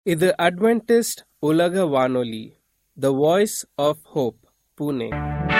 இது அட்வென்டிஸ்ட் உலக வானொலி the voice of hope Pune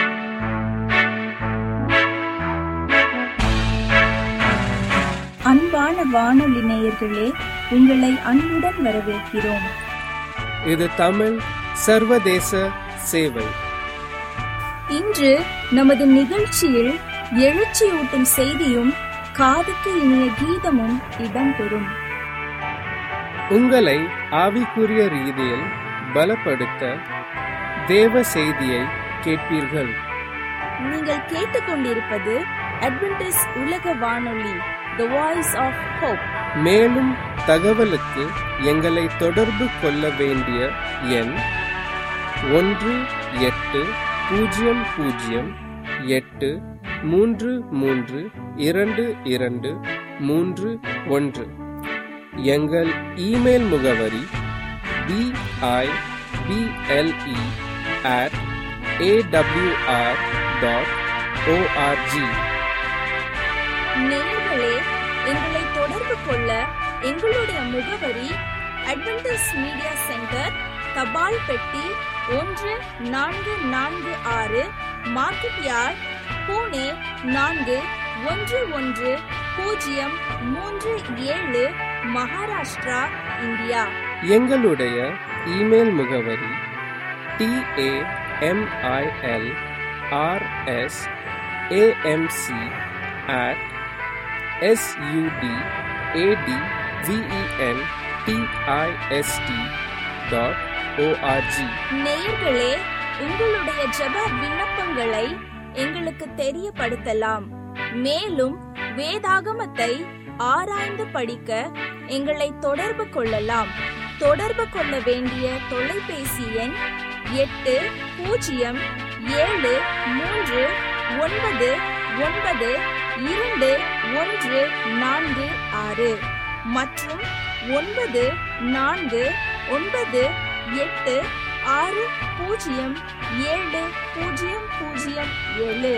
அன்பான வானொலி நேயர்களே உங்களை அன்புடன் வரவேற்கிறோம் இது தமிழ் சர்வதேச சேவை இன்று நமது நிகழ்ச்சியில் எழுச்சியூட்டும் செய்தியும் காதுக்கு இனிய கீதமும் இடம்பெறும் உங்களை ஆவிக்குரிய ரீதியில் பலப்படுத்த தேவ செய்தியை கேட்பீர்கள் நீங்கள் கேட்டுக்கொண்டிருப்பது அட்வென்டிஸ் உலக வானொலி த வாய்ஸ் ஆஃப் ஹோப் மேலும் தகவலுக்கு எங்களை தொடர்பு கொள்ள வேண்டிய எண் ஒன்று எட்டு பூஜ்ஜியம் பூஜ்ஜியம் எட்டு மூன்று மூன்று இரண்டு இரண்டு மூன்று ஒன்று எங்கள் இமெயில் முகவரி B I B L E at A W R dot O R G நேயர்களே எங்களை தொடர்பு கொள்ள எங்களுடைய முகவரி அட்வென்டிஸ் மீடியா சென்டர் தபால் பெட்டி ஒன்று நான்கு நான்கு ஆறு மார்க்கெட் யார்ட் பூனே நான்கு ஒன்று ஒன்று பூஜ்ஜியம் மூன்று ஏழு மகாராஷ்டிரா இந்தியா எங்களுடைய இமெயில் முகவரி T A M I L R S A M C at S U D A T V E N T I S T dot O R G நேயர்களே உங்களுடைய ஜெப விண்ணப்பங்களை எங்களுக்கு தெரியப்படுத்தலாம் மேலும் வேதாகமத்தை ஆராய்ந்து படிக்க எங்களை தொடர்பு கொள்ளலாம் தொடர்பு கொள்ள வேண்டிய தொலைபேசி எண் எட்டு பூஜ்ஜியம் ஏழு மூன்று ஒன்பது ஒன்பது இரண்டு ஒன்று நான்கு ஆறு மற்றும் ஒன்பது நான்கு ஒன்பது எட்டு ஆறு பூஜ்ஜியம் ஏழு பூஜ்ஜியம் பூஜ்ஜியம் ஏழு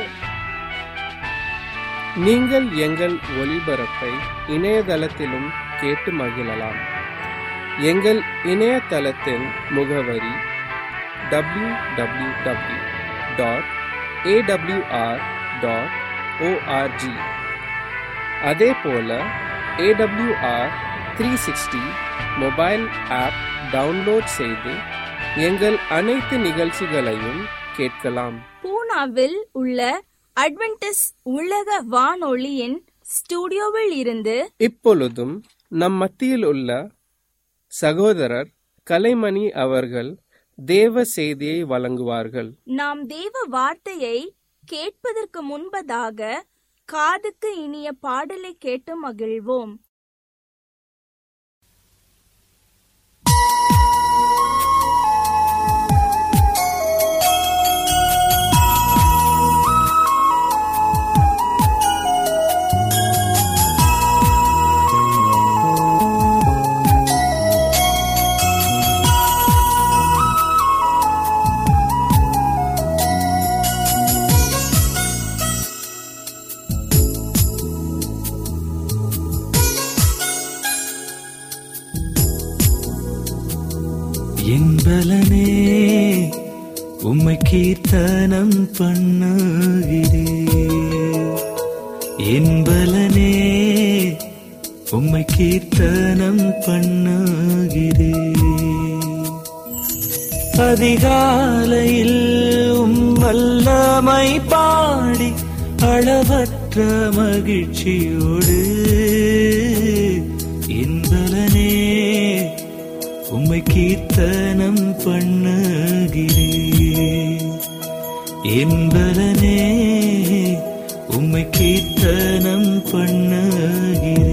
நீங்கள் எங்கள் ஒளிபரப்பை இணையதளத்திலும் கேட்டு மகிழலாம் எங்கள் இணையதளத்தின் முகவரி W W W dot A W R dot O R G அதே போல A W R three sixty mobile app download செய்து எங்கள் அனைத்து நிகழ்ச்சிகளையும் கேட்கலாம் பூனாவில் உள்ள அட்வென்டிஸ் உலக வானொலியின் ஸ்டுடியோவில் இருந்து இப்பொழுதும் நம் மத்தியில் உள்ள சகோதரர் கலைமணி அவர்கள் தேவ செய்தியை வழங்குவார்கள் நாம் தேவ வார்த்தையை கேட்பதற்கு முன்பதாக காதுக்கு இனிய பாடலை கேட்டு மகிழ்வோம் என்பலனே உம்மை கீர்த்தனம் பண்ணுகிறே என்பலனே உம்மை கீர்த்தனம் பண்ணுகிறே அதிகாலையில் உம் வல்லமை பாடி அளவற்ற மகிழ்ச்சியோடு என்பலனே உம்மை கீர்த்தனம் பண்ணுகிறே என்பலனே உம்மை கீர்த்தனம் பண்ணுகிறே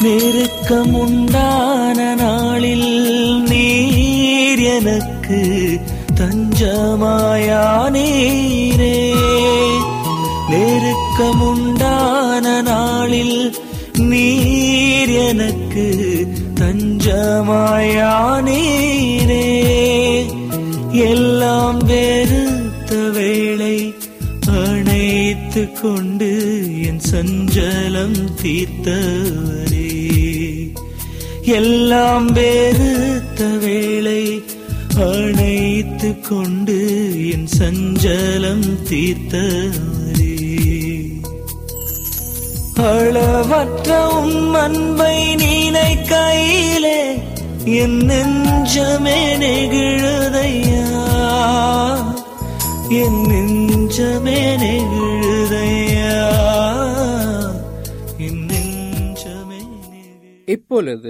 நெருக்கம் உண்டான நாளில் நீர் எனக்கு தஞ்சமாயானீரே நெருக்கம் உண்டான நாளில் நீர் எனக்கு தஞ்சமாயானீரே எல்லாம் வெறுத்த வேளை அணைத்து கொண்டு என் சஞ்சலம் தீர்த்தவரே எல்லாம் வெறுத்த வேளை அணைத்து கொண்டு என் சஞ்சலம் தீர்த்தவரே அளவற்ற உம் அன்பை நீனை கையிலே என் நெஞ்சமே நெகிழுதையா என் நெஞ்சமே நெகிழுதையா என் நெஞ்சமே நெகிழு இப்பொழுது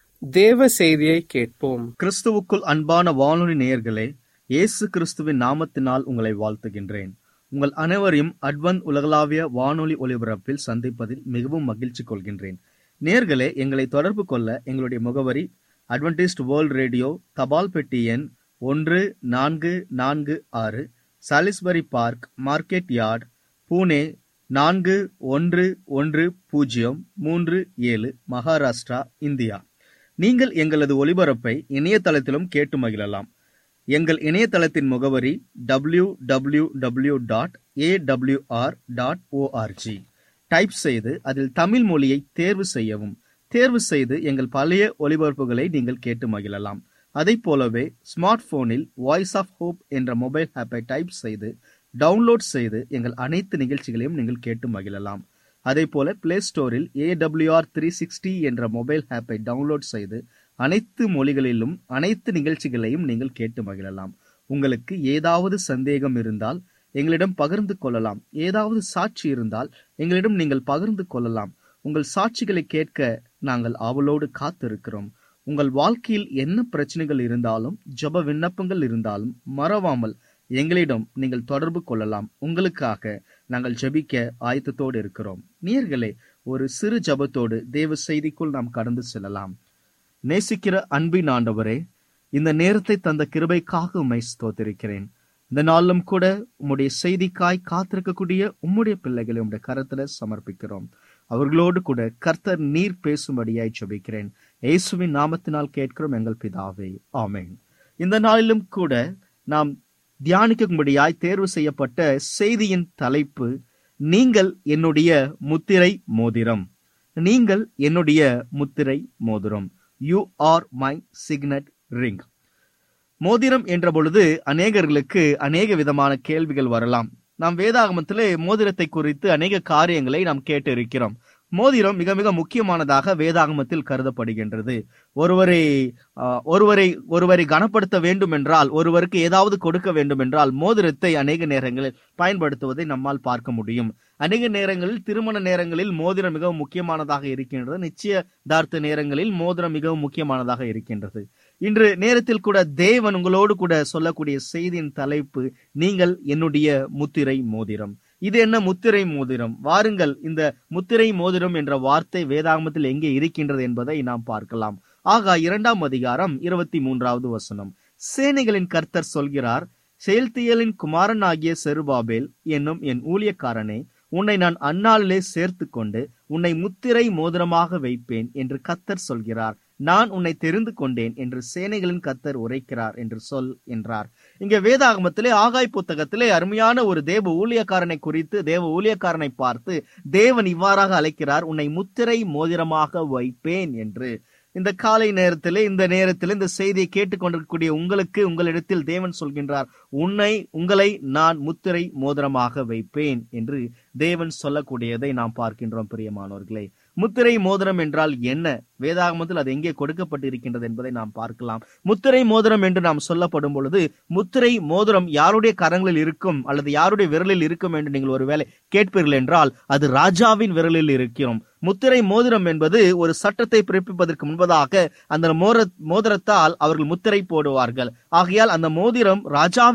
தேவ செய்தியை கேட்போம் கிறிஸ்துவுக்குள் அன்பான வானொலி நேயர்களே இயேசு கிறிஸ்துவின் நாமத்தினால் உங்களை வாழ்த்துகின்றேன் உங்கள் அனைவரையும் அட்வந்த் உலகளாவிய வானொலி ஒலிபரப்பில் சந்திப்பதில் மிகவும் மகிழ்ச்சி கொள்கின்றேன் நேர்களே எங்களை தொடர்பு கொள்ள எங்களுடைய முகவரி அட்வென்டிஸ்ட் வேர்ல்ட் ரேடியோ தபால் பெட்டி எண் ஒன்று நான்கு நான்கு ஆறு Salisbury park market yard Pune நான்கு ஒன்று ஒன்று பூஜ்ஜியம் மூன்று ஏழு மகாராஷ்டிரா இந்தியா நீங்கள் எங்களது ஒலிபரப்பை இணையதளத்திலும் கேட்டு மகிழலாம் எங்கள் இணையதளத்தின் முகவரி W W W dot A W R dot O R G type செய்து அதில் தமிழ் மொழியை தேர்வு செய்யவும் தேர்வு செய்து எங்கள் பழைய ஒலிபரப்புகளை நீங்கள் கேட்டு மகிழலாம் அதைப் போலவே ஸ்மார்ட் போனில் வாய்ஸ் ஆஃப் ஹோப் என்ற மொபைல் ஆப்பை டைப் செய்து டவுன்லோட் செய்து எங்கள் அனைத்து நிகழ்ச்சிகளையும் நீங்கள் கேட்டு மகிழலாம் அதே போல பிளே ஸ்டோரில் ஏடபிள்யூஆர் த்ரீ சிக்ஸ்டி என்ற மொபைல் ஆப்பை டவுன்லோட் செய்து அனைத்து மொழிகளிலும் அனைத்து நிகழ்ச்சிகளையும் நீங்கள் கேட்டு மகிழலாம் உங்களுக்கு ஏதாவது சந்தேகம் இருந்தால் எங்களிடம் பகிர்ந்து கொள்ளலாம் ஏதாவது சாட்சி இருந்தால் எங்களிடம் நீங்கள் பகிர்ந்து கொள்ளலாம் உங்கள் சாட்சிகளை கேட்க நாங்கள் ஆவலோடு காத்திருக்கிறோம் உங்கள் வாழ்க்கையில் என்ன பிரச்சனைகள் இருந்தாலும் ஜெப விண்ணப்பங்கள் இருந்தாலும் மறவாமல் எங்களிடம் நீங்கள் தொடர்பு கொள்ளலாம் உங்களுக்காக நாங்கள் ஜெபிக்க ஆயத்தத்தோடு இருக்கிறோம் நீர்களே ஒரு சிறு ஜெபத்தோடு தேவ செய்திக்குள் நாம் கடந்து செல்லலாம் நேசிக்கிற அன்பின் ஆண்டவரே இந்த நேரத்தை தந்த கிருபைக்காக உம்மை ஸ்தோத்திருக்கிறேன் இந்த நாளிலும் கூட உம்முடைய செய்திக்காய் காத்திருக்கக்கூடிய உம்முடைய பிள்ளைகளை உம்முடைய கரத்துல சமர்ப்பிக்கிறோம் அவர்களோடு கூட கர்த்தர் நீர் பேசும்படியாய் ஜெபிக்கிறேன் இயேசுவின் நாமத்தினால் கேட்கிறோம் எங்கள் பிதாவே ஆமென் இந்த நாளிலும் கூட நாம் தியானிக்கும்படியாய் தேர்வு செய்யப்பட்ட செய்தியின் தலைப்பு நீங்கள் என்னுடைய முத்திரை மோதிரம் நீங்கள் என்னுடைய முத்திரை மோதிரம் you are my signet ring மோதிரம் என்ற பொழுது அநேகர்களுக்கு அநேக விதமான கேள்விகள் வரலாம் நாம் வேதாகமத்திலே மோதிரத்தை குறித்து அநேக காரியங்களை நாம் கேட்டு இருக்கிறோம் மோதிரம் மிக மிக முக்கியமானதாக வேதாகமத்தில் கருதப்படுகின்றது ஒருவரை ஆஹ், ஒருவரை ஒருவரை கனப்படுத்த வேண்டும் என்றால் ஒருவருக்கு ஏதாவது கொடுக்க வேண்டும் என்றால் மோதிரத்தை அநேக நேரங்களில் பயன்படுத்துவதை நம்மால் பார்க்க முடியும் அநேக நேரங்களில் திருமண நேரங்களில் மோதிரம் மிகவும் முக்கியமானதாக இருக்கின்றது நிச்சயதார்த்த நேரங்களில் மோதிரம் மிகவும் முக்கியமானதாக இருக்கின்றது இன்று நேரத்தில் கூட தேவன் உங்களோடு கூட சொல்லக்கூடிய செய்தியின் தலைப்பு நீங்கள் என்னுடைய முத்திரை மோதிரம் இது என்ன முத்திரை மோதிரம் வாருங்கள் இந்த முத்திரை மோதிரம் என்ற வார்த்தை வேதாகமத்தில் எங்கே இருக்கின்றது என்பதை நாம் பார்க்கலாம் ஆகா இரண்டாம் அதிகாரம் இருபத்தி மூன்றாவது வசனம் சேனைகளின் கர்த்தர் சொல்கிறார் செயல்தியலின் குமாரனாகிய செருபாபேல் என்னும் என் ஊழியக்காரனே உன்னை நான் அந்நாளிலே சேர்த்து கொண்டு உன்னை முத்திரை மோதிரமாக வைப்பேன் என்று கர்த்தர் சொல்கிறார் நான் உன்னை தெரிந்து கொண்டேன் என்று சேனைகளின் கர்த்தர் உரைக்கிறார் என்று சொல் என்றார் இங்க வேதாகமத்திலே ஆகாய் புத்தகத்திலே அருமையான ஒரு தேவ ஊழியக்காரனை குறித்து தேவ ஊழியக்காரனை பார்த்து தேவன் இவ்வாறாக அழைக்கிறார் உன்னை முத்திரை மோதிரமாக வைப்பேன் என்று இந்த காலை நேரத்திலே இந்த நேரத்தில் இந்த செய்தியை கேட்டுக்கொண்டிருக்கக்கூடிய உங்களுக்கு உங்களிடத்தில் தேவன் சொல்கின்றார் உன்னை உங்களை நான் முத்திரை மோதிரமாக வைப்பேன் என்று தேவன் சொல்லக்கூடியதை நாம் பார்க்கின்றோம் பிரியமானவர்களே முத்திரை மோதிரம் என்றால் என்ன வேதாகமத்தில் அது எங்கே கொடுக்கப்பட்டு இருக்கின்றது என்பதை நாம் பார்க்கலாம் முத்திரை மோதிரம் என்று நாம் சொல்லப்படும் பொழுது முத்திரை மோதிரம் யாருடைய கரங்களில் இருக்கும் அல்லது யாருடைய விரலில் இருக்கும் என்று நீங்கள் ஒருவேளை கேட்பீர்கள் என்றால் அது ராஜாவின் விரலில் இருக்கிறோம் முத்திரை மோதிரம் என்பது ஒரு சட்டத்தை பிறப்பிப்பதற்கு முன்பதாக அந்த மோர மோதிரத்தால் அவர்கள் முத்திரை போடுவார்கள் ஆகையால் அந்த மோதிரம் ராஜாவின்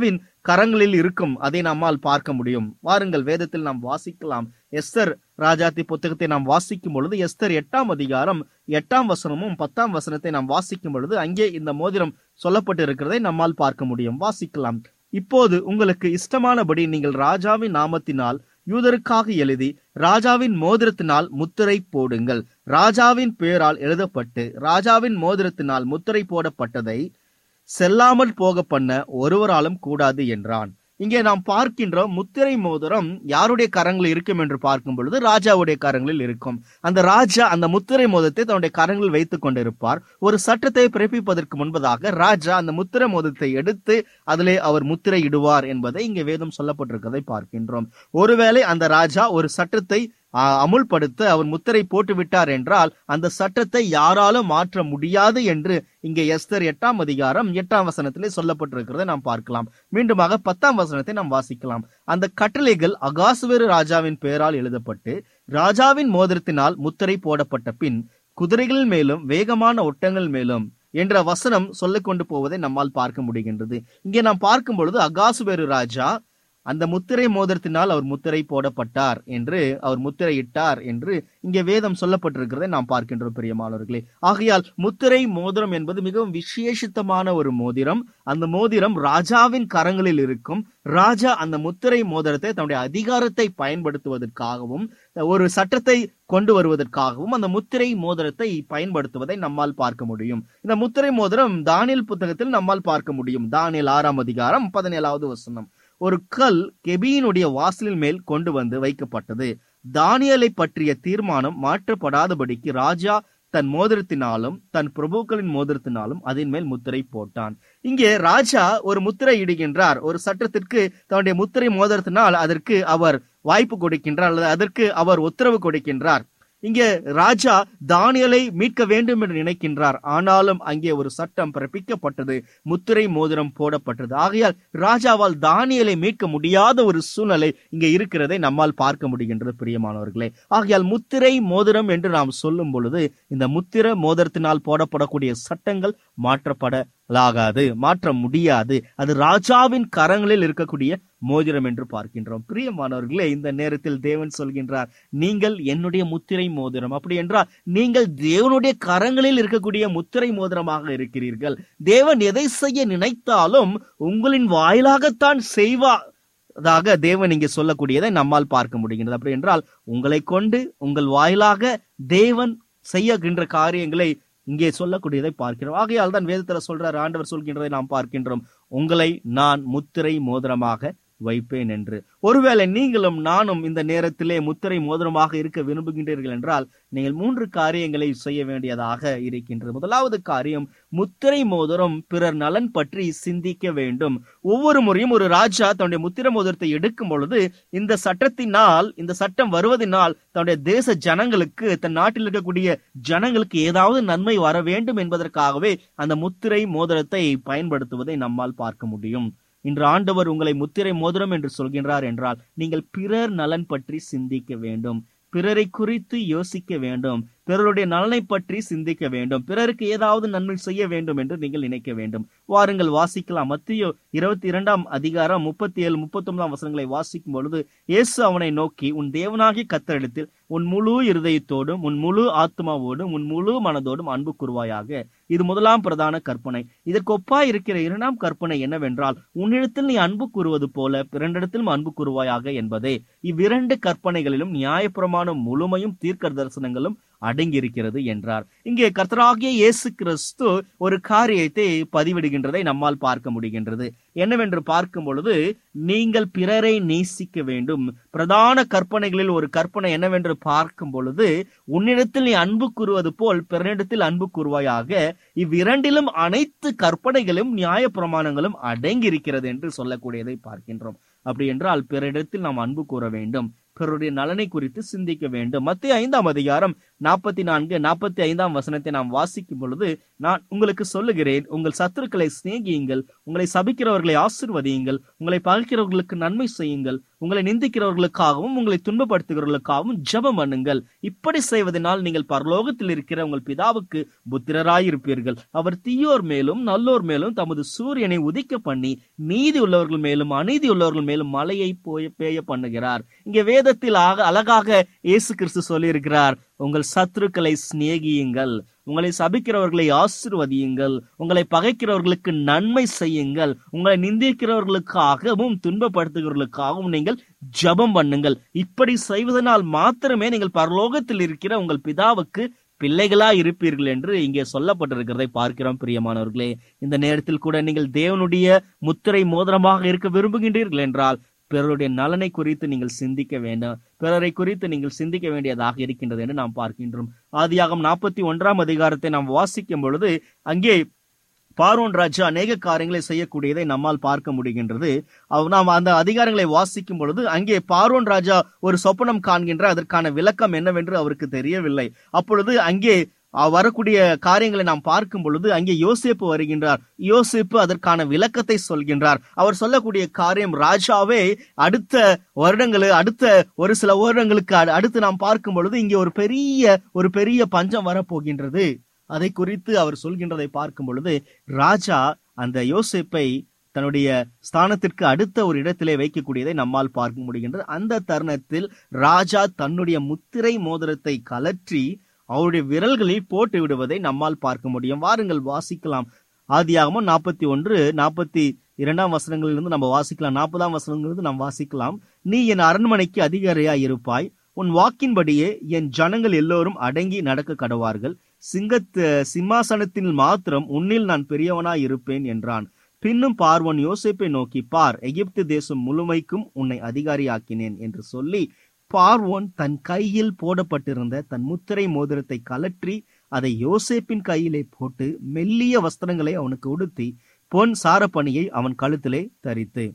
கரங்களில் இருக்கும் அதை நம்மால் பார்க்க முடியும் வாருங்கள் வேதத்தில் நாம் வாசிக்கலாம் எஸ்தர் ராஜாத்தி புத்தகத்தை நாம் வாசிக்கும் பொழுது எஸ்தர் எட்டாம் அதிகாரம் எட்டாம் வசனமும் பத்தாம் வசனத்தை நாம் வாசிக்கும் பொழுது அங்கே இந்த மோதிரம் சொல்லப்பட்டு இருக்கிறதை நம்மால் பார்க்க முடியும் வாசிக்கலாம் இப்போது உங்களுக்கு இஷ்டமானபடி நீங்கள் ராஜாவின் நாமத்தினால் யூதருக்காக எழுதி ராஜாவின் மோதிரத்தினால் முத்திரை போடுங்கள் ராஜாவின் பெயரால் எழுதப்பட்டு ராஜாவின் மோதிரத்தினால் முத்திரை போடப்பட்டதை செல்லாமல் போக பண்ண ஒருவராலும் கூடாது என்றான் இங்கே நாம் பார்க்கின்றோம் முத்திரை மோதிரம் யாருடைய கரங்களில் இருக்கும் என்று பார்க்கும் பொழுது ராஜாவுடைய கரங்களில் இருக்கும் அந்த ராஜா அந்த முத்திரை மோதிரத்தை தன்னுடைய கரங்களில் வைத்துக் கொண்டிருப்பார் ஒரு சட்டத்தை பிறப்பிப்பதற்கு முன்பதாக ராஜா அந்த முத்திரை மோதிரத்தை எடுத்து அதிலே அவர் முத்திரை இடுவார் என்பதை இங்கே வேதம் சொல்லப்பட்டிருக்கிறதை பார்க்கின்றோம் ஒருவேளை அந்த ராஜா ஒரு சட்டத்தை ஆ, அமுல்படுத்த அவர் முத்திரை போட்டு விட்டார் என்றால் அந்த சட்டத்தை யாராலும் மாற்ற முடியாது என்று இங்கே எஸ்தர் எட்டாம் அதிகாரம் எட்டாம் வசனத்திலே சொல்லப்பட்டிருக்கிறதை நாம் பார்க்கலாம் மீண்டுமாக பத்தாம் வசனத்தை நாம் வாசிக்கலாம் அந்த கட்டளைகள் அகாசுவேறு ராஜாவின் பெயரால் எழுதப்பட்டு ராஜாவின் மோதிரத்தினால் முத்திரை போடப்பட்ட பின் குதிரைகள் மேலும் வேகமான ஒட்டங்கள் மேலும் என்ற வசனம் சொல்லிக் கொண்டு போவதை நம்மால் பார்க்க முடிகின்றது இங்கே நாம் பார்க்கும் பொழுது அகாசுவேறு ராஜா அந்த முத்திரை மோதிரத்தினால் அவர் முத்திரை போடப்பட்டார் என்று அவர் முத்திரையிட்டார் என்று இங்கே வேதம் சொல்லப்பட்டிருக்கிறதை நாம் பார்க்கின்றோம் பிரியமானவர்களே ஆகையால் முத்திரை மோதிரம் என்பது மிகவும் விசேஷித்தமான ஒரு மோதிரம் அந்த மோதிரம் ராஜாவின் கரங்களில் இருக்கும் ராஜா அந்த முத்திரை மோதிரத்தை தன்னுடைய அதிகாரத்தை பயன்படுத்துவதற்காகவும் ஒரு சட்டத்தை கொண்டு வருவதற்காகவும் அந்த முத்திரை மோதிரத்தை பயன்படுத்துவதை நம்மால் பார்க்க முடியும் இந்த முத்திரை மோதிரம் தானியல் புத்தகத்தில் நம்மால் பார்க்க முடியும் தானியல் ஆறாம் அதிகாரம் பதினேழாவது வசனம் ஒரு கல் கெபியினுடைய வாசலின் மேல் கொண்டு வந்து வைக்கப்பட்டது தானியலை பற்றிய தீர்மானம் மாற்றப்படாதபடிக்கு ராஜா தன் மோதிரத்தினாலும் தன் பிரபுக்களின் மோதிரத்தினாலும் அதன் மேல் முத்திரை போட்டான் இங்கே ராஜா ஒரு முத்திரை இடுகின்றார் ஒரு சட்டத்திற்கு தன்னுடைய முத்திரை மோதிரத்தினால் அதற்கு அவர் வாய்ப்பு கொடுக்கின்றார் அல்லது அதற்கு அவர் உத்தரவு கொடுக்கின்றார் இங்கே ராஜா தானியலை மீட்க வேண்டும் என்று நினைக்கின்றார் ஆனாலும் அங்கே ஒரு சட்டம் பிறப்பிக்கப்பட்டது முத்திரை மோதிரம் போடப்பட்டது ஆகையால் ராஜாவால் தானியலை மீட்க முடியாத ஒரு சூழ்நிலை இங்கே இருக்கிறதை நம்மால் பார்க்க முடிகின்றது பிரியமானவர்களே ஆகையால் முத்திரை மோதிரம் என்று நாம் சொல்லும் பொழுது இந்த முத்திர மோதிரத்தினால் போடப்படக்கூடிய சட்டங்கள் மாற்றப்படலாகாது மாற்ற முடியாது அது ராஜாவின் கரங்களில் இருக்கக்கூடிய மோதிரம் என்று பார்க்கின்றோம் பிரியமானவர்களே இந்த நேரத்தில் தேவன் சொல்கின்றார் நீங்கள் என்னுடைய முத்திரை மோதிரம் அப்படி என்றால் நீங்கள் தேவனுடைய கரங்களில் இருக்கக்கூடிய முத்திரை மோதிரமாக இருக்கிறீர்கள் தேவன் எதை செய்ய நினைத்தாலும் உங்களின் வாயிலாகத்தான் செய்வார் தாக தேவன் இங்கே சொல்லக்கூடியதை நம்மால் பார்க்க முடிகின்றது அப்படி என்றால் உங்களை கொண்டு உங்கள் வாயிலாக தேவன் செய்யகின்ற காரியங்களை இங்கே சொல்லக்கூடியதை பார்க்கிறோம் ஆகையால் தான் வேதத்துல சொல்றார் ஆண்டவர் சொல்கின்றதை நாம் பார்க்கின்றோம் உங்களை நான் முத்திரை மோதிரமாக வைப்பேன் என்று ஒருவேளை நீங்களும் நானும் இந்த நேரத்திலே முத்திரை மோதிரமாக இருக்க விரும்புகின்றீர்கள் என்றால் நீங்கள் மூன்று காரியங்களை செய்ய வேண்டியதாக இருக்கின்றது முதலாவது காரியம் முத்திரை மோதிரம் பிறர் நலன் பற்றி சிந்திக்க வேண்டும் ஒவ்வொரு முறையும் ஒரு ராஜா தன்னுடைய முத்திரை மோதிரத்தை எடுக்கும் பொழுது இந்த சட்டத்தினால் இந்த சட்டம் வருவதனால் தன்னுடைய தேச ஜனங்களுக்கு தன் நாட்டில் இருக்கக்கூடிய ஜனங்களுக்கு ஏதாவது நன்மை வர வேண்டும் என்பதற்காகவே அந்த முத்திரை மோதிரத்தை பயன்படுத்துவதை நம்மால் பார்க்க முடியும் இன்று ஆண்டவர் உங்களை முத்திரை மோதிரம் என்று சொல்கின்றார் என்றால் நீங்கள் பிறர் நலன் பற்றி சிந்திக்க வேண்டும் பிறரை குறித்து யோசிக்க வேண்டும் பிறருடைய நலனை பற்றி சிந்திக்க வேண்டும் பிறருக்கு ஏதாவது நன்மை செய்ய வேண்டும் என்று நீங்கள் நினைக்க வேண்டும் வாருங்கள் வாசிக்கலாம் மத்தியோ இருபத்தி இரண்டாம் அதிகாரம் முப்பத்தி ஏழு முப்பத்தி ஒன்பதாம் வசனங்களை வாசிக்கும் பொழுது இயேசு அவனை நோக்கி உன் தேவனாகிய கத்தரிடத்தில் உன் முழு இருதயத்தோடும் உன் முழு ஆத்மாவோடும் உன் முழு மனதோடும் அன்பு கூறுவாயாக இது முதலாம் பிரதான கற்பனை இதற்கு ஒப்பாய் இருக்கிற இரண்டாம் கற்பனை என்னவென்றால் உன்னிடத்தில் நீ அன்பு கூறுவது போல பிறண்டிடத்திலும் அன்பு கூறுவாயாக என்பதே இவ்விரண்டு கற்பனைகளிலும் நியாயப்பிரமாணம் முழுமையும் தீர்க்க தரிசனங்களும் அடங்கியிருக்கிறது என்றார் இங்கே கர்த்தராகிய இயேசு கிறிஸ்து ஒரு காரியத்தை பதிவிடுகின்றதை நம்மால் பார்க்க முடிகின்றது என்னவென்று பார்க்கும் பொழுது நீங்கள் பிறரை நேசிக்க வேண்டும் பிரதான கற்பனைகளில் ஒரு கற்பனை என்னவென்று பார்க்கும் பொழுது உன்னிடத்தில் நீ அன்பு கூறுவது போல் பிறனிடத்தில் அன்பு கூறுவாயாக இவ்விரண்டிலும் அனைத்து கற்பனைகளும் நியாய பிரமாணங்களும் அடங்கி இருக்கிறது என்று சொல்லக்கூடியதை பார்க்கின்றோம் அப்படி என்றால் பிறரிடத்தில் நாம் அன்பு கூற வேண்டும் பிறருடைய நலனை குறித்து சிந்திக்க வேண்டும் மத்திய ஐந்தாம் அதிகாரம் நாற்பத்தி நான்கு நாற்பத்தி ஐந்தாம் வசனத்தை நாம் வாசிக்கும் பொழுது நான் உங்களுக்கு சொல்லுகிறேன் உங்கள் சத்துருக்களை சிநேகியுங்கள் உங்களை சபிக்கிறவர்களை ஆசிர்வதியுங்கள் உங்களை பகைக்கிறவர்களுக்கு நன்மை செய்யுங்கள் உங்களை நிந்திக்கிறவர்களுக்காகவும் உங்களை துன்பப்படுத்துகிறவர்களுக்காகவும் ஜெபம் பண்ணுங்கள் இப்படி செய்வதனால் நீங்கள் பரலோகத்தில் இருக்கிற உங்கள் பிதாவுக்கு புத்திரராயிருப்பீர்கள் அவர் தீயோர் மேலும் நல்லோர் மேலும் தமது சூரியனை உதிக்க பண்ணி நீதி உள்ளவர்கள் மேலும் அநீதி உள்ளவர்கள் மேலும் மழையை போய பேய பண்ணுகிறார் இங்கே வேதத்தில் ஆக அழகாக இயேசு கிறிஸ்து சொல்லியிருக்கிறார் உங்கள் சத்துருக்களை சிநேகியுங்கள் உங்களை சபிக்கிறவர்களை ஆசிர்வதியுங்கள் உங்களை பகைக்கிறவர்களுக்கு நன்மை செய்யுங்கள் உங்களை நிந்திக்கிறவர்களுக்காகவும் துன்பப்படுத்துகிறவர்களுக்காகவும் நீங்கள் ஜெபம் பண்ணுங்கள் இப்படி செய்வதனால் மாத்திரமே நீங்கள் பரலோகத்தில் இருக்கிற உங்கள் பிதாவுக்கு பிள்ளைகளா இருப்பீர்கள் என்று இங்கே சொல்லப்பட்டிருக்கிறதை பார்க்கிறோம் பிரியமானவர்களே இந்த நேரத்தில் கூட நீங்கள் தேவனுடைய முத்திரை மோதிரமாக இருக்க விரும்புகின்றீர்கள் என்றால் பிறருடைய நலனை குறித்து நீங்கள் சிந்திக்க வேண்டும் பிறரை குறித்து நீங்கள் சிந்திக்க வேண்டியதாக இருக்கின்றது என்று நாம் பார்க்கின்றோம் ஆதியாகம் நாற்பத்தி ஒன்றாம் அதிகாரத்தை நாம் வாசிக்கும் பொழுது அங்கே பார்வோன் ராஜா அநேக காரியங்களை செய்யக்கூடியதை நம்மால் பார்க்க முடிகின்றது அவ் நாம் அந்த அதிகாரங்களை வாசிக்கும் பொழுது அங்கே பார்வோன் ராஜா ஒரு சொப்பனம் காண்கின்ற அதற்கான விளக்கம் என்னவென்று அவருக்கு தெரியவில்லை அப்பொழுது அங்கே அஹ், வரக்கூடிய காரியங்களை நாம் பார்க்கும் பொழுது அங்கே யோசேப்பு வருகின்றார் யோசேப்பு அதற்கான விளக்கத்தை சொல்கின்றார் அவர் சொல்லக்கூடிய காரியம் ராஜாவே அடுத்த வருடங்கள் அடுத்த ஒரு சில வருடங்களுக்கு அடு- அடுத்து நாம் பார்க்கும் பொழுது இங்கே ஒரு பெரிய ஒரு பெரிய பஞ்சம் வரப்போகின்றது அதை குறித்து அவர் சொல்கின்றதை பார்க்கும் பொழுது ராஜா அந்த யோசேப்பை தன்னுடைய ஸ்தானத்திற்கு அடுத்த ஒரு இடத்திலே வைக்கக்கூடியதை நம்மால் பார்க்க முடிகின்றது அந்த தருணத்தில் ராஜா தன்னுடைய முத்திரை மோதிரத்தை கலற்றி அவருடைய விரல்களில் போட்டு விடுவதை நம்மால் பார்க்க முடியும் வாருங்கள் வாசிக்கலாம் ஆதியாகமும் நாற்பத்தி ஒன்று நாற்பத்தி இரண்டாம் வசனங்களிலிருந்து நம்ம வாசிக்கலாம் நாற்பதாம் வசனங்களிலிருந்து நாம் வாசிக்கலாம் நீ என் அரண்மனைக்கு அதிகாரியாய் இருப்பாய் உன் வாக்கின்படியே என் ஜனங்கள் எல்லோரும் அடங்கி நடக்க கடவார்கள் சிங்கத்து சிம்மாசனத்தில் மாத்திரம் உன்னில் நான் பெரியவனாய் இருப்பேன் என்றான் பின்னும் பார்வன் யோசேப்பை நோக்கி பார் எகிப்து தேசம் முழுமைக்கும் உன்னை அதிகாரியாக்கினேன் என்று சொல்லி பார்வோன் தன் கையில் போடப்பட்டிருந்த தன் முத்திரை மோதிரத்தை கலற்றி அதை யோசேப்பின் கையிலே போட்டு மெல்லிய வஸ்திரங்களை அவனுக்கு உடுத்தி பொன் சாரப்பணியை அவன் கழுத்திலே தரித்து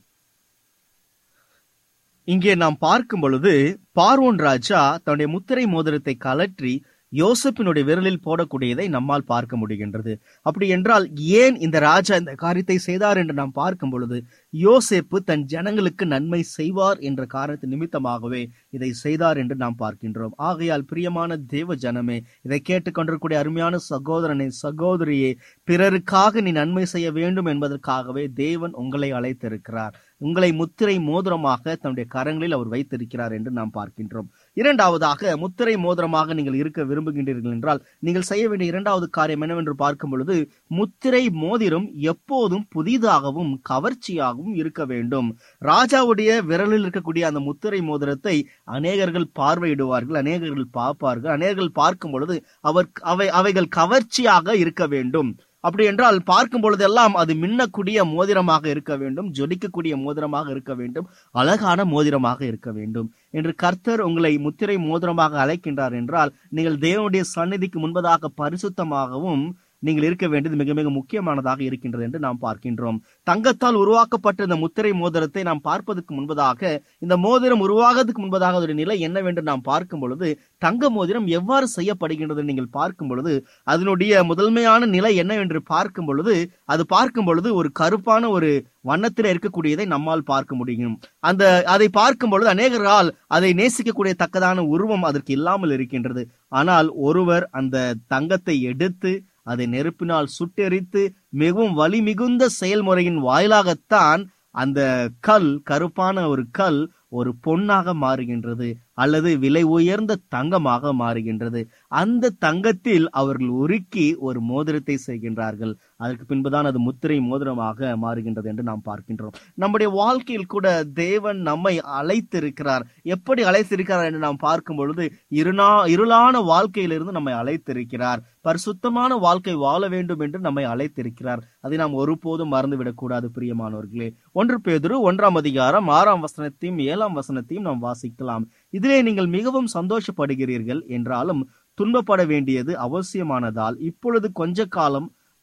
இங்கே நாம் பார்க்கும் பொழுது பார்வோன் ராஜா தன்னுடைய முத்திரை மோதிரத்தை கலற்றி யோசப்பினுடைய விரலில் போடக்கூடியதை நம்மால் பார்க்க முடிகின்றது அப்படி என்றால் ஏன் இந்த ராஜா இந்த காரியத்தை செய்தார் என்று நாம் பார்க்கும் பொழுது யோசேப்பு தன் ஜனங்களுக்கு நன்மை செய்வார் என்ற காரணத்தின் நிமித்தமாகவே இதை செய்தார் என்று நாம் பார்க்கின்றோம் ஆகையால் பிரியமான தேவ ஜனமே இதை கேட்டுக்கொண்டிருக்கூடிய அருமையான சகோதரனை சகோதரியே பிறருக்காக நீ நன்மை செய்ய வேண்டும் என்பதற்காகவே தேவன் உங்களை அழைத்திருக்கிறார் உங்களை முத்திரை மோதிரமாக தன்னுடைய கரங்களில் அவர் வைத்திருக்கிறார் என்று நாம் பார்க்கின்றோம் இரண்டாவதாக முத்திரை மோதிரமாக நீங்கள் இருக்க விரும்புகின்றீர்கள் என்றால் நீங்கள் செய்ய வேண்டிய இரண்டாவது காரியம் என்னவென்று பார்க்கும் பொழுது முத்திரை மோதிரம் எப்போதும் புதிதாகவும் கவர்ச்சியாகவும் இருக்க வேண்டும் ராஜாவுடைய விரலில் இருக்கக்கூடிய அந்த முத்திரை மோதிரத்தை அநேகர்கள் பார்வையிடுவார்கள் அநேகர்கள் பார்ப்பார்கள் அநேகர்கள் பார்க்கும் பொழுது அவர் அவை அவைகள் கவர்ச்சியாக இருக்க வேண்டும் அப்படி என்றால் பார்க்கும் பொழுதெல்லாம் அது மின்னக்கூடிய மோதிரமாக இருக்க வேண்டும் ஜொலிக்கக்கூடிய மோதிரமாக இருக்க வேண்டும் அழகான மோதிரமாக இருக்க வேண்டும் என்று கர்த்தர் உங்களை முத்திரை மோதிரமாக அழைக்கின்றார் என்றால் நீங்கள் தேவனுடைய சந்நிதிக்கு முன்பதாக பரிசுத்தமாகவும் நீங்கள் இருக்க வேண்டியது மிக மிக முக்கியமானதாக இருக்கின்றது என்று நாம் பார்க்கின்றோம் தங்கத்தால் உருவாக்கப்பட்ட இந்த முத்திரை மோதிரத்தை நாம் பார்ப்பதற்கு முன்பதாக இந்த மோதிரம் உருவாகிறதுக்கு முன்பதாக அதோட நிலை என்னவென்று நாம் பார்க்கும் பொழுது தங்க மோதிரம் எவ்வாறு செய்யப்படுகின்றது நீங்கள் பார்க்கும் பொழுது அதனுடைய முதன்மையான நிலை என்னவென்று பார்க்கும் பொழுது அது பார்க்கும் பொழுது ஒரு கருப்பான ஒரு வண்ணத்தில் இருக்கக்கூடியதை நம்மால் பார்க்க முடியும் அந்த அதை பார்க்கும் பொழுது அநேகரால் அதை நேசிக்கக்கூடிய தக்கதான உருவம் அதற்கு இல்லாமல் இருக்கின்றது ஆனால் ஒருவர் அந்த தங்கத்தை எடுத்து அதை நெருப்பினால் சுட்டெரித்து மிகவும் வலி மிகுந்த செயல்முறையின் வாயிலாகத்தான் அந்த கல் கருப்பான ஒரு கல் ஒரு பொன்னாக மாறுகின்றது அல்லது விலை உயர்ந்த தங்கமாக மாறுகின்றது அந்த தங்கத்தில் அவர்கள் உருக்கி ஒரு மோதிரத்தை செய்கின்றார்கள் அதற்கு பின்புதான் அது முத்திரை மோதிரமாக மாறுகின்றது என்று நாம் பார்க்கின்றோம் நம்முடைய வாழ்க்கையில் கூட தேவன் நம்மை அழைத்திருக்கிறார் எப்படி அழைத்திருக்கிறார் என்று நாம் பார்க்கும் பொழுது இருநா இருளான வாழ்க்கையிலிருந்து நம்மை அழைத்திருக்கிறார் பரிசுத்தமான வாழ்க்கை வாழ வேண்டும் என்று நம்மை அழைத்திருக்கிறார் அதை நாம் ஒருபோதும் மறந்துவிடக் கூடாது பிரியமானவர்களே ஒன்று பேதுரு ஒன்றாம் அதிகாரம் ஆறாம் வசனத்தையும் ஏழாம் வசனத்தையும் நாம் வாசிக்கலாம் இதிலே நீங்கள் மிகவும் சந்தோஷப்படுகிறீர்கள் என்றாலும் துன்பப்பட வேண்டியது அவசியமானதால் இப்பொழுது கொஞ்ச காலம்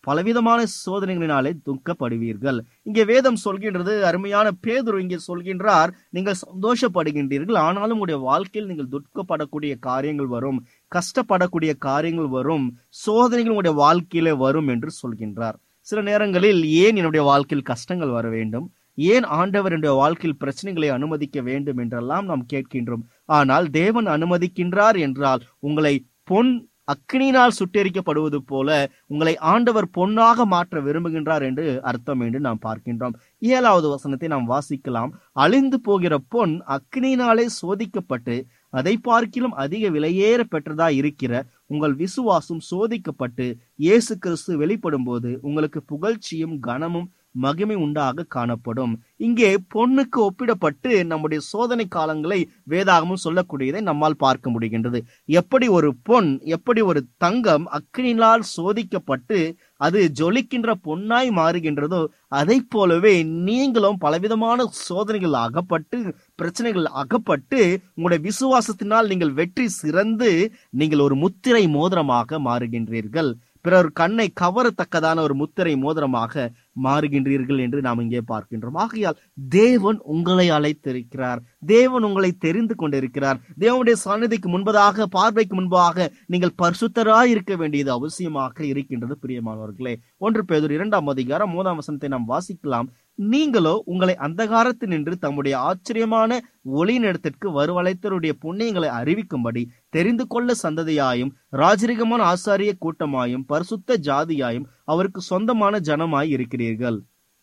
பலவிதமான சோதனைகளினாலே துக்கப்படுவீர்கள் இங்கே வேதம் சொல்கின்றது அருமையான பேதுரு இங்கே சொல்கின்றார் நீங்கள் சந்தோஷப்படுகின்றீர்கள் ஆனாலும் உங்களுடைய வாழ்க்கையில் நீங்கள் துக்கப்படக்கூடிய காரியங்கள் வரும் கஷ்டப்படக்கூடிய காரியங்கள் வரும் சோதனைகள் உங்களுடைய வாழ்க்கையிலே வரும் என்று சொல்கின்றார் சில நேரங்களில் ஏன் என்னுடைய வாழ்க்கையில் கஷ்டங்கள் வர வேண்டும் ஏன் ஆண்டவர் என்னுடைய வாழ்க்கையில் பிரச்சனைகளை அனுமதிக்க வேண்டும் என்றெல்லாம் நாம் கேட்கின்றோம் ஆனால் தேவன் அனுமதிக்கின்றார் என்றால் உங்களை பொன் அக்னியினால் சுட்டெரிக்கப்படுவது போல உங்களை ஆண்டவர் பொன்னாக மாற்ற விரும்புகின்றார் என்று அர்த்தம் என்று நாம் பார்க்கின்றோம் ஏழாவது வசனத்தை நாம் வாசிக்கலாம் அழிந்து போகிற பொன் அக்னியினாலே சோதிக்கப்பட்டு அதை பார்க்கிலும் அதிக விலையேற பெற்றதா இருக்கிற உங்கள் விசுவாசம் சோதிக்கப்பட்டு இயேசு கிறிஸ்து வெளிப்படும் போது உங்களுக்கு புகழ்ச்சியும் கனமும் மகிமை உண்டாக காணப்படும் இங்கே பொண்ணுக்கு ஒப்பிடப்பட்டு நம்முடைய சோதனை காலங்களை வேதாகமும் சொல்லக்கூடியதை நம்மால் பார்க்க முடிகின்றது எப்படி ஒரு பொன் எப்படி ஒரு தங்கம் அக்னியினால் சோதிக்கப்பட்டு அது ஜொலிக்கின்ற பொன்னாய் மாறுகின்றதோ அதை போலவே நீங்களும் பலவிதமான சோதனைகள் அகப்பட்டு பிரச்சனைகள் அகப்பட்டு உங்களுடைய விசுவாசத்தினால் நீங்கள் வெற்றி சிறந்து நீங்கள் ஒரு முத்திரை மோதிரமாக மாறுகின்றீர்கள் பிறர் கண்ணை கவரத்தக்கதான ஒரு முத்திரை மோதிரமாக மாறுகின்றீர்கள் என்று நாம் இங்கே பார்க்கின்றோம் ஆகையால் தேவன் உங்களை அழைத்திருக்கிறார் தேவன் உங்களை தெரிந்து கொண்டிருக்கிறார் தேவனுடைய சன்னதிக்கு முன்பதாக பார்வைக்கு முன்பாக நீங்கள் பரிசுத்தராய் இருக்க வேண்டியது அவசியமாக இருக்கின்றது பிரியமானவர்களே ஒன்று பேதர் இரண்டாம் அதிகாரம் மூணாம் வசனத்தை நாம் வாசிக்கலாம் நீங்களோ உங்களை அந்தகாரத்து நின்று தம்முடைய ஆச்சரியமான ஒளியினிடத்திற்கு வருவழைத்தருடைய புண்ணியங்களை அறிவிக்கும்படி தெரிந்து கொள்ள சந்ததியாயும் ராஜரிகமான ஆசாரிய கூட்டமாயும் பரிசுத்த ஜாதியாயும் அவருக்கு சொந்தமான ஜனமாய் இருக்கிறீர்கள்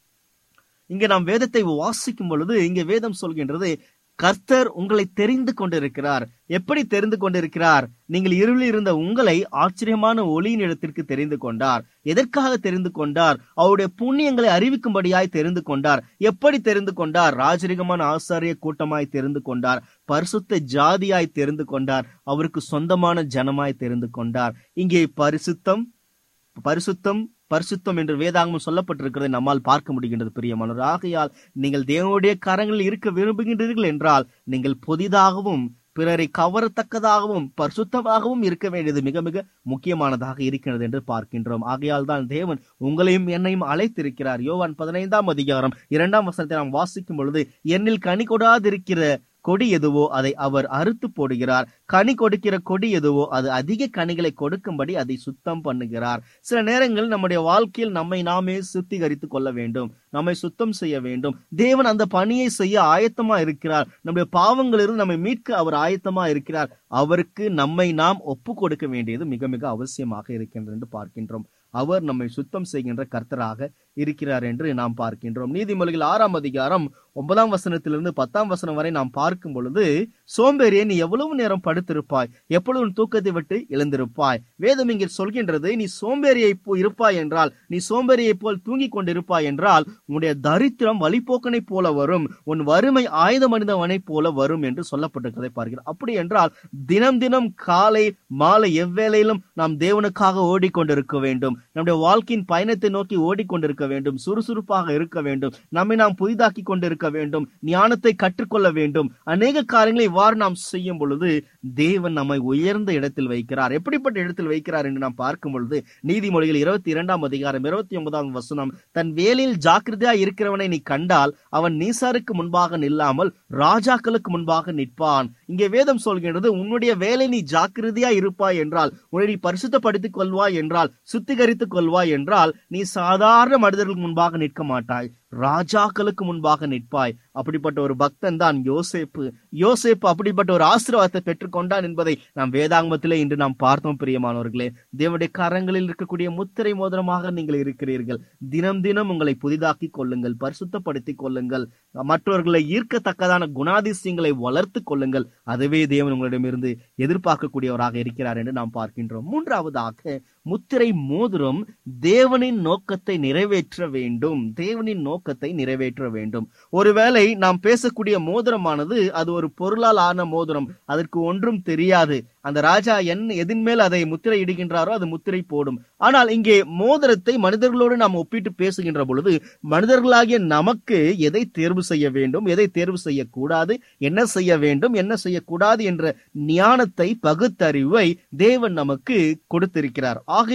இங்க நாம் வேதத்தை வாசிக்கும் பொழுது இங்க வேதம் சொல்கின்றது கர்த்தர் உங்களை தெரிந்து கொண்டிருக்கிறார் எப்படி தெரிந்து கொண்டிருக்கிறார் நீங்கள் இருளில் இருந்த உங்களை ஆச்சரியமான ஒளியின் இடத்திற்கு தெரிந்து கொண்டார் எதற்காக தெரிந்து கொண்டார் அவருடைய புண்ணியங்களை அறிவிக்கும்படியாய் தெரிந்து கொண்டார் எப்படி தெரிந்து கொண்டார் ராஜரிகமான ஆசாரிய கூட்டமாய் தெரிந்து கொண்டார் பரிசுத்த ஜாதியாய் தெரிந்து கொண்டார் அவருக்கு சொந்தமான ஜனமாய் தெரிந்து கொண்டார் இங்கே பரிசுத்தம் பரிசுத்தம் பரிசுத்தம் என்று வேதாகமும் சொல்லப்பட்டிருக்கிறதை நம்மால் பார்க்க முடிகின்றது பிரியமானவர் ஆகையால் நீங்கள் தேவனுடைய கரங்களில் இருக்க விரும்புகின்றீர்கள் என்றால் நீங்கள் புதிதாகவும் பிறரை கவரத்தக்கதாகவும் பரிசுத்தமாகவும் இருக்க வேண்டியது மிக மிக முக்கியமானதாக இருக்கிறது என்று பார்க்கின்றோம் ஆகையால் தான் தேவன் உங்களையும் என்னையும் அழைத்திருக்கிறார் யோவான் பதினைந்தாம் அதிகாரம் இரண்டாம் வசனத்தை நாம் வாசிக்கும் பொழுது என்னில் கனி கொடாதிருக்கிற கொடி எதுவோ அதை அவர் அறுத்து போடுகிறார் கனி கொடுக்கிற கொடி எதுவோ அது அதிக கனிகளை கொடுக்கும்படி அதை சுத்தம் பண்ணுகிறார் சில நேரங்களில் நம்முடைய வாழ்க்கையில் நம்மை நாமே சுத்திகரித்துக் கொள்ள வேண்டும் நம்மை சுத்தம் செய்ய வேண்டும் தேவன் அந்த பணியை செய்ய ஆயத்தமா இருக்கிறார் நம்முடைய பாவங்களிலிருந்து நம்மை மீட்க அவர் ஆயத்தமா இருக்கிறார் அவருக்கு நம்மை நாம் ஒப்பு கொடுக்க வேண்டியது மிக மிக அவசியமாக இருக்கின்றது என்று பார்க்கின்றோம் அவர் நம்மை சுத்தம் செய்கின்ற கர்த்தராக இருக்கிறார் என்று நாம் பார்க்கின்றோம் நீதிமொழிகள் ஆறாம் அதிகாரம் ஒன்பதாம் வசனத்திலிருந்து பத்தாம் வசனம் வரை நாம் பார்க்கும் பொழுது சோம்பேறியை நீ எவ்வளவு நேரம் படுத்திருப்பாய் எப்பொழுதும் தூக்கத்தை விட்டு எழுந்திருப்பாய் வேதம் இங்கே சொல்கின்றது நீ சோம்பேறியை போ இருப்பாய் என்றால் நீ சோம்பேறியை போல் தூங்கிக் கொண்டிருப்பாய் என்றால் உன்னுடைய தரித்திரம் வழிபோக்கனை போல வரும் உன் வறுமை ஆயுதம் அணிந்தவனைப் போல வரும் என்று சொல்லப்பட்டிருக்கிறதை பார்க்கிறோம் அப்படி என்றால் தினம் தினம் காலை மாலை எவ்வேளையிலும் நாம் தேவனுக்காக ஓடிக்கொண்டிருக்க வேண்டும் நம்முடைய வாழ்க்கையின் பயணத்தை நோக்கி ஓடிக்கொண்டிருக்க வேண்டும் சுறுசுறுப்பாக இருக்க வேண்டும் நம்மை நாம் புதிதாக்கி கொண்டிருக்க வேண்டும் ஞானத்தை கற்றுக்கொள்ள வேண்டும் அநேக காரியங்களை இவ்வாறு நாம் செய்யும் பொழுது தேவன் நம்மை உயர்ந்த இடத்தில் வைக்கிறார் எப்படிப்பட்ட இடத்தில் வைக்கிறார் என்று நாம் பார்க்கும் பொழுது நீதிமொழிகள் இருபத்தி இரண்டாம் அதிகாரம் இருபத்தி ஒன்பதாம் வசனம் தன் வேலையில் ஜாக்கிரதையா இருக்கிறவனை நீ கண்டால் அவன் நீசாருக்கு முன்பாக நில்லாமல் ராஜாக்களுக்கு முன்பாக நிற்பான் இங்கே வேதம் சொல்கின்றது உன்னுடைய வேலை நீ ஜாக்கிரதையா இருப்பாய் என்றால் உன்னை நீ பரிசுத்தப்படுத்திக் கொள்வாய் என்றால் சுத்திகரித்துக் கொள்வாய் என்றால் நீ சாதாரண மனிதர்களுக்கு முன்பாக நிற்க மாட்டாய் ராஜாக்களுக்கு முன்பாக நிற்பாய் அப்படிப்பட்ட ஒரு பக்தன் தான் யோசேப்பு யோசேப்பு அப்படிப்பட்ட ஒரு ஆசீர்வாதத்தை பெற்றுக்கொண்டான் என்பதை நாம் வேதாங்கமத்திலே இன்று நாம் பார்த்தோம் பிரியமானவர்களே தேவனுடைய கரங்களில் இருக்கக்கூடிய முத்திரை மோதிரமாக நீங்கள் இருக்கிறீர்கள் தினம் தினம் உங்களை புதிதாக்கி கொள்ளுங்கள் பரிசுத்தப்படுத்திக் கொள்ளுங்கள் மற்றவர்களை ஈர்க்கத்தக்கதான குணாதிசயங்களை வளர்த்து கொள்ளுங்கள் அதுவே தேவன் உங்களிடமிருந்து எதிர்பார்க்கக்கூடியவராக இருக்கிறார் என்று நாம் பார்க்கின்றோம் மூன்றாவதாக முத்திரை மோதிரம் தேவனின் நோக்கத்தை நிறைவேற்ற வேண்டும் தேவனின் நோக்கத்தை நிறைவேற்ற வேண்டும் ஒருவேளை நாம் பேசக்கூடிய மோதிரமானது அது ஒரு பொருளால் ஆன மோதிரம் அதற்கு ஒன்றும் தெரியாது அந்த ராஜா என் எதின் மேல் அதை முத்திரை இடுகின்றாரோ அது முத்திரை போடும் ஆனால் இங்கே மோதிரத்தை மனிதர்களோடு நாம் ஒப்பிட்டு பேசுகின்ற பொழுது மனிதர்களாகிய நமக்கு எதை தேர்வு செய்ய வேண்டும் எதை தேர்வு செய்யக்கூடாது என்ன செய்ய வேண்டும் என்ன செய்யக்கூடாது என்ற ஞானத்தை பகுத்தறிவை தேவன் நமக்கு கொடுத்திருக்கிறார் ஆகையால்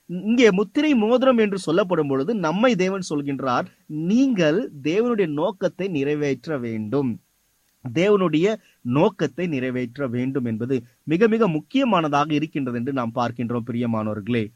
இங்கே முத்திரை மோதிரம் என்று சொல்லப்படும் பொழுது நம்மை தேவன் சொல்கின்றார் நீங்கள் தேவனுடைய நோக்கத்தை நிறைவேற்ற வேண்டும் தேவனுடைய நோக்கத்தை நிறைவேற்ற வேண்டும் என்பது மிக மிக முக்கியமானதாக இருக்கின்றது என்று நாம் பார்க்கின்றோம் பிரியமானவர்களே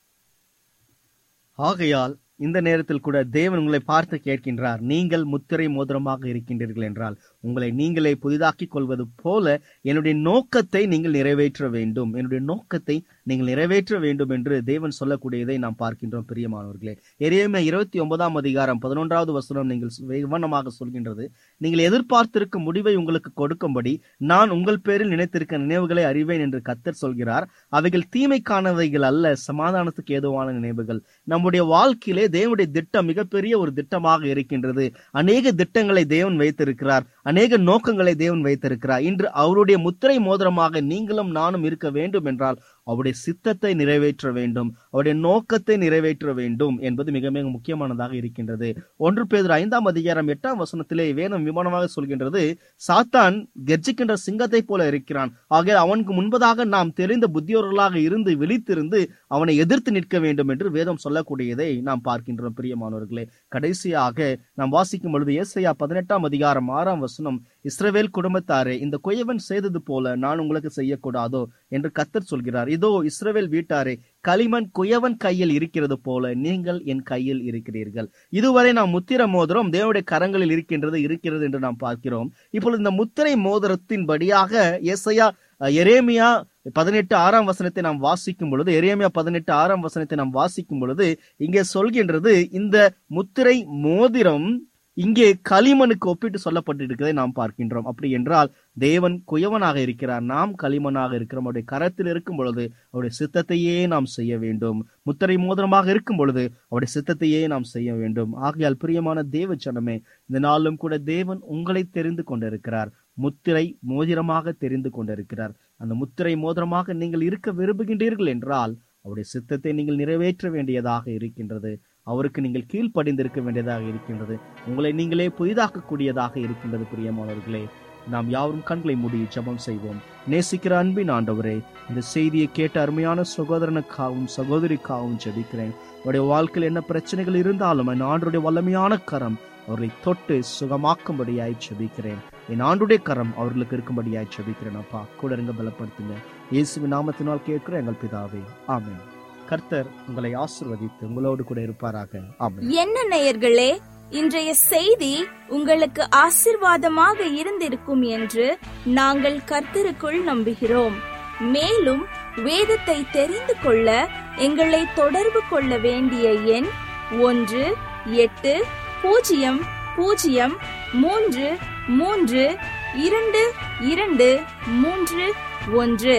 ஆகையால் இந்த நேரத்தில் கூட தேவன் உங்களை பார்த்து கேட்கின்றார் நீங்கள் முத்திரை மோதிரமாக இருக்கின்றீர்கள் என்றால் உங்களை நீங்களே புதிதாக்கிக் கொள்வது போல என்னுடைய நோக்கத்தை நீங்கள் நிறைவேற்ற வேண்டும் என்னுடைய நோக்கத்தை நீங்கள் நிறைவேற்ற வேண்டும் என்று தேவன் சொல்லக்கூடியதை நாம் பார்க்கின்றோம் பிரியமானவர்களே எரேமியா இருபத்தி ஒன்பதாம் அதிகாரம் பதினொன்றாவது வசனம் நீங்கள் விவனமாக சொல்கின்றது நீங்கள் எதிர்பார்த்திருக்கும் முடிவை உங்களுக்கு கொடுக்கும்படி நான் உங்கள் பேரில் நினைத்திருக்க நினைவுகளை அறிவேன் என்று கத்தர் சொல்கிறார் அவைகள் தீமைக்கானவைகள் அல்ல சமாதானத்துக்கு ஏதுவான நினைவுகள் நம்முடைய வாழ்க்கையிலே தேவனுடைய திட்டம் மிகப்பெரிய ஒரு திட்டமாக இருக்கின்றது அநேக திட்டங்களை தேவன் வைத்திருக்கிறார் அநேக நோக்கங்களை தேவன் வைத்திருக்கிறார் இன்று அவருடைய முத்திரை மோதிரமாக நீங்களும் நானும் இருக்க வேண்டும் என்றால் அவருடைய சித்தத்தை நிறைவேற்ற வேண்டும் அவருடைய நோக்கத்தை நிறைவேற்ற வேண்டும் என்பது மிக மிக முக்கியமானதாக இருக்கின்றது ஒன்று பேர் ஐந்தாம் அதிகாரம் எட்டாம் வசனத்திலே வேதம் விமானமாக சொல்கின்றது சாத்தான் கர்ஜிக்கின்ற சிங்கத்தை போல இருக்கிறான் ஆக அவனுக்கு முன்பதாக நாம் தெரிந்த புத்தியோர்களாக இருந்து விழித்திருந்து அவனை எதிர்த்து நிற்க வேண்டும் என்று வேதம் சொல்லக்கூடியதை நாம் பார்க்கின்றோம் பிரியமானவர்களே கடைசியாக நாம் வாசிக்கும் பொழுது ஏசையா பதினெட்டாம் அதிகாரம் ஆறாம் வசனம் இஸ்ரவேல் குடும்பத்தாரே இந்த குயவன் செய்தது போல நான் உங்களுக்கு செய்யக்கூடாதோ என்று கத்தர் சொல்கிறார் இதோ இஸ்ரவேல் வீட்டாரே களிமண் குயவன் கையில் இருக்கிறது போல நீங்கள் என் கையில் இருக்கிறீர்கள் இதுவரை நாம் முத்திர மோதிரம் தேவனுடைய கரங்களில் இருக்கின்றது இருக்கிறது என்று நாம் பார்க்கிறோம் இப்பொழுது இந்த முத்திரை மோதிரத்தின் படியாக ஏசையா எரேமியா பதினெட்டு ஆறாம் வசனத்தை நாம் வாசிக்கும் பொழுது எரேமியா பதினெட்டு ஆறாம் வசனத்தை நாம் வாசிக்கும் பொழுது இங்கே சொல்கின்றது இந்த முத்திரை மோதிரம் இங்கே களிமனுக்கு ஒப்பிட்டு சொல்லப்பட்டிருக்கிறதை நாம் பார்க்கின்றோம் அப்படி என்றால் தேவன் குயவனாக இருக்கிறார் நாம் களிமனாக இருக்கிறோம் அவருடைய கரத்தில் இருக்கும் பொழுது அவருடைய சித்தத்தையே நாம் செய்ய வேண்டும் முத்திரை மோதிரமாக இருக்கும் பொழுது அவருடைய சித்தத்தையே நாம் செய்ய வேண்டும் ஆகையால் பிரியமான தேவ ஜனமே இந்த நாளும் கூட தேவன் உங்களை தெரிந்து கொண்டிருக்கிறார் முத்திரை மோதிரமாக தெரிந்து கொண்டிருக்கிறார் அந்த முத்திரை மோதிரமாக நீங்கள் இருக்க விரும்புகின்றீர்கள் என்றால் அவருடைய சித்தத்தை நீங்கள் நிறைவேற்ற வேண்டியதாக இருக்கின்றது அவருக்கு நீங்கள் கீழ்ப்படிந்திருக்க வேண்டியதாக இருக்கின்றது உங்களை நீங்களே புதிதாக்கக்கூடியதாக இருக்கின்றது பிரியமானவர்களே நாம் யாவரும் கண்களை மூடி ஜெபம் செய்வோம் நேசிக்கிற அன்பின் ஆண்டவரே இந்த செய்தியை கேட்ட அருமையான சகோதரனுக்காகவும் சகோதரிக்காகவும் ஜெபிக்கிறேன் அவருடைய வாழ்க்கையில் என்ன பிரச்சனைகள் இருந்தாலும் என் ஆண்டருடைய வல்லமையான கரம் அவர்களை தொட்டு சுகமாக்கும்படியாய் ஜெபிக்கிறேன் என் ஆண்டுடைய கரம் அவர்களுக்கு இருக்கும்படியாய் ஜெபிக்கிறேன் அப்பா கூட இருங்க பலப்படுத்துங்க இயேசுவின் நாமத்தினால் கேட்கிற எங்கள் பிதாவே ஆமென் கர்த்தர் உங்களை ஆசிர்வதித்து உங்களோடு கூட இருப்பாராக ஆமென் என்ன நேயர்களே இன்றைய செய்தி உங்களுக்கு ஆசிர்வாதமாக இருந்திருக்கும் என்று நாங்கள் கர்த்தருக்குள் நம்புகிறோம் மேலும் வேதத்தை தெரிந்து கொள்ள எங்களை தொடர்பு கொள்ள வேண்டிய எண் ஒன்று எட்டு பூஜ்ஜியம் பூஜ்ஜியம் மூன்று மூன்று இரண்டு இரண்டு மூன்று ஒன்று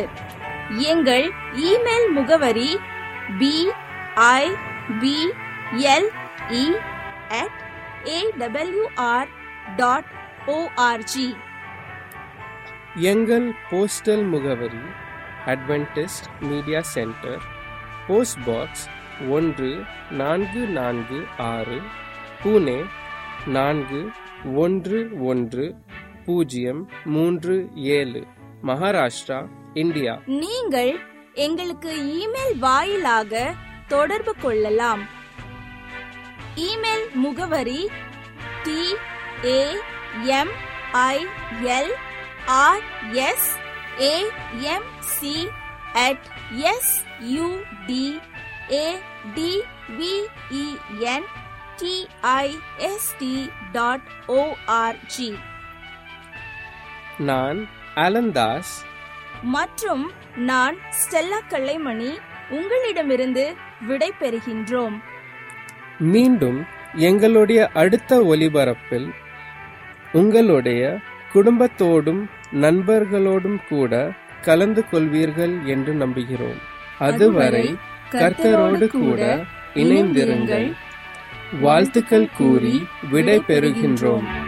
எங்கள் இமெயில் முகவரி B I B L E at A W R dot O R G எங்கள் போஸ்டல் முகவரி Adventist media centre post box ஒன்று நான்கு நான்கு ஆறு புனே நான்கு ஒன்று ஒன்று பூஜ்ஜியம் மூன்று ஏழு மகாராஷ்டிரா இந்தியா நீங்கள் எங்களுக்கு இமெயில் வாயிலாக தொடர்பு கொள்ளலாம் இமெயில் முகவரி T A M I L R S A M C at S U D A T V E N T I S T dot O R G நான் அலந்தாஸ் மற்றும் நான் ஸ்டெல்லா கல்லைமணி உங்களிடமிருந்து விடை பெறுகின்றோம் மீண்டும் எங்களுடைய அடுத்த ஒலிபரப்பில் உங்களுடைய குடும்பத்தோடும் நண்பர்களோடும் கூட கலந்து கொள்வீர்கள் என்று நம்புகிறோம் அதுவரை கர்த்தரோடு கூட இணைந்திருங்கள் வாழ்த்துக்கள் கூறி விடை பெறுகின்றோம்